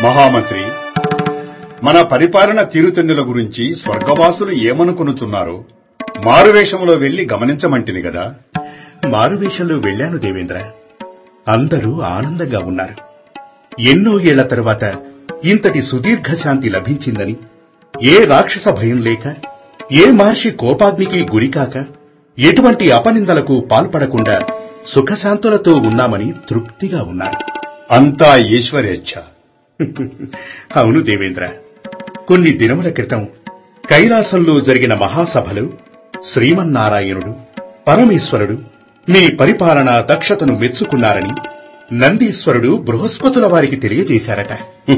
మహామంత్రి మన పరిపాలన తీరుతెన్నుల గురించి స్వర్గవాసులు ఏమనుకొనుచున్నారో మారువేషంలో వెళ్లి గమనించమంటిని గదా మారువేషంలో వెళ్ళాను దేవేంద్ర అందరూ ఆనందంగా ఉన్నారు ఎన్నో ఏళ్ల తరువాత ఇంతటి సుదీర్ఘ శాంతి లభించిందని ఏ రాక్షస భయం లేక ఏ మహర్షి కోపాగ్నికి గురికాక ఎటువంటి అపనిందలకు పాల్పడకుండా సుఖశాంతులతో ఉన్నామని తృప్తిగా ఉన్నారు అంతా ఈశ్వరేచ్ఛ అవును దేవేంద్ర కొన్ని దినముల క్రితం కైలాసంలో జరిగిన మహాసభలో శ్రీమన్నారాయణుడు పరమేశ్వరుడు మీ పరిపాలనా దక్షతను మెచ్చుకున్నారని నందీశ్వరుడు బృహస్పతుల వారికి తెలియజేశారట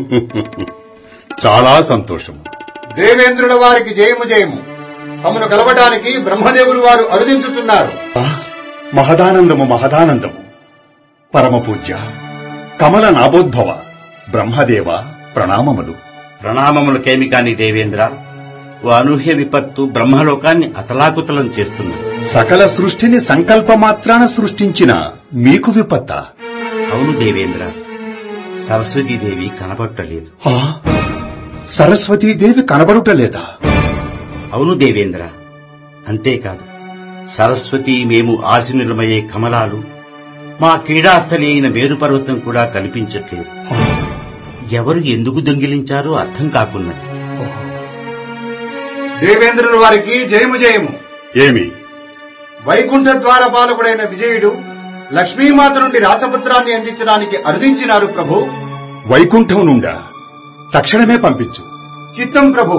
చాలా సంతోషం దేవేంద్రుల వారికి జయము జయము తమను కలవటానికి బ్రహ్మదేవులు వారు అరుదించుతున్నారు ఆ, మహదానందము మహదానందము పరమపూజ్య కమల నాభోద్భవ బ్రహ్మదేవ ప్రణామములు ప్రణామములకేమి కాని దేవేంద్ర ఓ అనూహ్య విపత్తు బ్రహ్మలోకాన్ని అతలాకుతలం చేస్తున్నది సకల సృష్టిని సంకల్పమాత్రాన సృష్టించిన మీకు విపత్త అవును దేవేంద్ర సరస్వతీదేవి కనబట్టలేదు సరస్వతీదేవి కనబడుటలేదా అవును దేవేంద్ర అంతేకాదు సరస్వతి మేము ఆశీనులమయ్యే కమలాలు మా క్రీడాస్థలి అయిన మేరుపర్వతం కూడా కనిపించట్లేదు ఎవరు ఎందుకు దొంగిలించారో అర్థం కాకున్నది దేవేంద్రుల వారికి జయము జయము ఏమి వైకుంఠ ద్వారపాలకుడైన విజయుడు లక్ష్మీమాత నుండి రాజపుత్రాన్ని అందించడానికి అరుదించినారు ప్రభు వైకుంఠం నుండా తక్షణమే పంపించు చిత్తం ప్రభు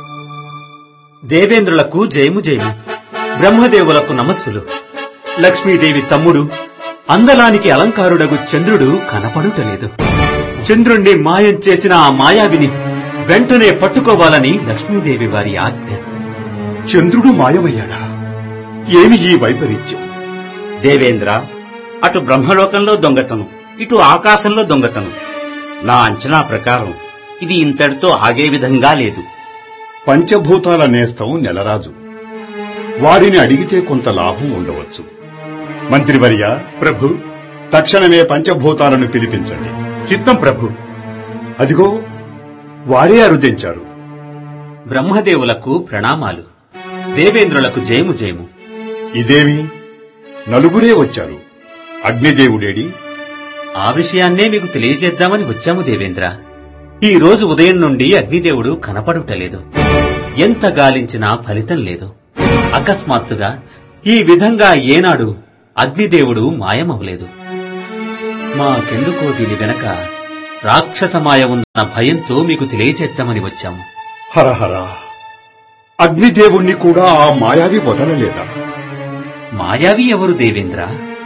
దేవేంద్రులకు జయము జయము బ్రహ్మదేవులకు నమస్సులు లక్ష్మీదేవి తమ్ముడు అందలానికి అలంకారుడగు చంద్రుడు కనపడుటలేదు చంద్రుణ్ణి మాయం చేసిన ఆ మాయావిని వెంటనే పట్టుకోవాలని లక్ష్మీదేవి వారి ఆజ్ఞ చంద్రుడు మాయమయ్యాడా ఏమి ఈ వైపరీత్యం దేవేంద్ర అటు బ్రహ్మలోకంలో దొంగతనం ఇటు ఆకాశంలో దొంగతనం నా అంచనా ప్రకారం ఇది ఇంతటితో ఆగే విధంగా లేదు పంచభూతాల నేస్తం నెలరాజు వారిని అడిగితే కొంత లాభం ఉండవచ్చు మంత్రివర్య ప్రభు తక్షణమే పంచభూతాలను పిలిపించండి చిత్తం ప్రభు అదిగో వారే అరుదించారు బ్రహ్మదేవులకు ప్రణామాలు దేవేంద్రులకు జయము జయము ఇదేమి నలుగురే వచ్చారు అగ్నిదేవుడేడి ఆ విషయాన్నే మీకు తెలియజేద్దామని వచ్చాము దేవేంద్ర ఈ రోజు ఉదయం నుండి అగ్నిదేవుడు కనపడుటలేదు ఎంత గాలించినా ఫలితం లేదు అకస్మాత్తుగా ఈ విధంగా ఏనాడు అగ్నిదేవుడు మాయమవలేదు మాకెందుకో దీని వెనక రాక్షస మాయ ఉన్న భయంతో మీకు తెలియజేద్దామని వచ్చాము హరహర అగ్నిదేవుణ్ణి కూడా ఆ మాయావి వదలలేదా మాయావి ఎవరు దేవేంద్ర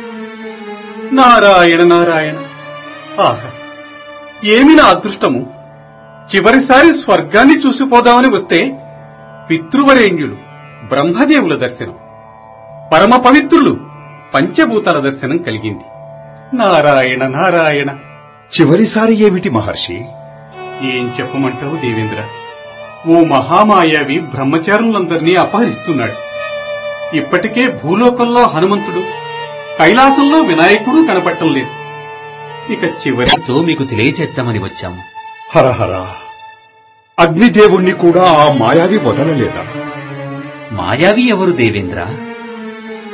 నారాయణ నారాయణ ఆహా ఏమి నా అదృష్టము చివరిసారి స్వర్గాన్ని చూసిపోదామని వస్తే పితృవరేణ్యులు బ్రహ్మదేవుల దర్శనం పరమ పవిత్రులు పంచభూతాల దర్శనం కలిగింది నారాయణ నారాయణ చివరిసారి ఏమిటి మహర్షి ఏం చెప్పమంటావు దేవేంద్ర ఓ మహామాయావి బ్రహ్మచారులందరినీ అపహరిస్తున్నాడు ఇప్పటికే భూలోకంలో హనుమంతుడు కైలాసంలో వినాయకుడు కనపడటం లేదు ఇక చివరి తో మీకు తెలియజేద్దామని వచ్చాము హరహర అగ్నిదేవుణ్ణి కూడా ఆ మాయావి వదలలేదా మాయావి ఎవరు దేవేంద్ర